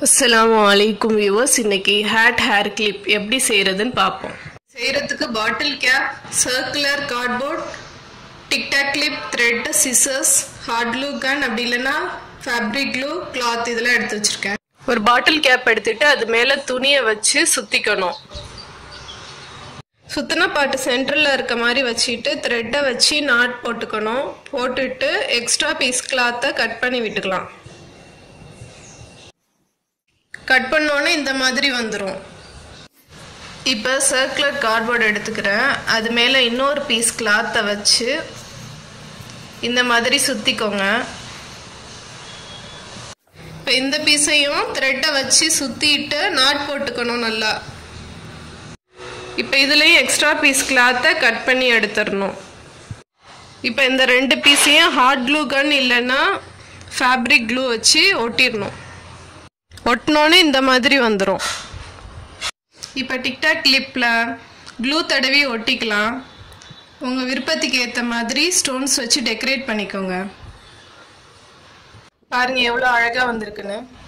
அஸ்ஸலாமு அலைக்கும் வியூவர்ஸ் இன்னைக்கு ஹேட் ஹேர் கிளிப் எப்படி செய்யறதுன்னு பார்ப்போம் செய்யறதுக்கு bottle cap circular cardboard tic tac clip thread scissors hot glue gun அப்படி இல்லைன்னா ஃபேப்ரிக் க்ளூ கிளாத் இதெல்லாம் எடுத்து வச்சிருக்கேன் ஒரு பாட்டில் கேப் எடுத்துட்டு அது மேலே துணியை வச்சு சுத்திக்கணும் சுத்தின பாட்டு சென்டரில் இருக்க மாதிரி வச்சுட்டு த்ரெட்டை வச்சு நாட் போட்டுக்கணும் போட்டுட்டு எக்ஸ்ட்ரா பீஸ் கிளாத்தை கட் பண்ணி விட்டுக்கலாம் கட் பண்ணோன்னே இந்த மாதிரி வந்துடும் இப்போ சர்க்குலர் கார்ட்போர்டு எடுத்துக்கிறேன் அது மேலே இன்னொரு பீஸ் கிளாத்தை வச்சு இந்த மாதிரி சுற்றிக்கோங்க இப்போ இந்த பீஸையும் த்ரெட்டை வச்சு சுற்றிட்டு நாட் போட்டுக்கணும் நல்லா இப்போ இதுலேயும் எக்ஸ்ட்ரா பீஸ் கிளாத்தை கட் பண்ணி எடுத்துடணும் இப்போ இந்த ரெண்டு பீஸையும் ஹார்ட் க்ளூ கன் இல்லைன்னா ஃபேப்ரிக் க்ளூ வச்சு ஒட்டிடணும் ஒட்டினோன்னே இந்த மாதிரி வந்துடும் இப்போ டிக்டாக் கிளிப்பில் க்ளூ தடவி ஒட்டிக்கலாம் உங்கள் விருப்பத்துக்கு ஏற்ற மாதிரி ஸ்டோன்ஸ் வச்சு டெக்கரேட் பண்ணிக்கோங்க பாருங்கள் எவ்வளோ அழகாக வந்திருக்குன்னு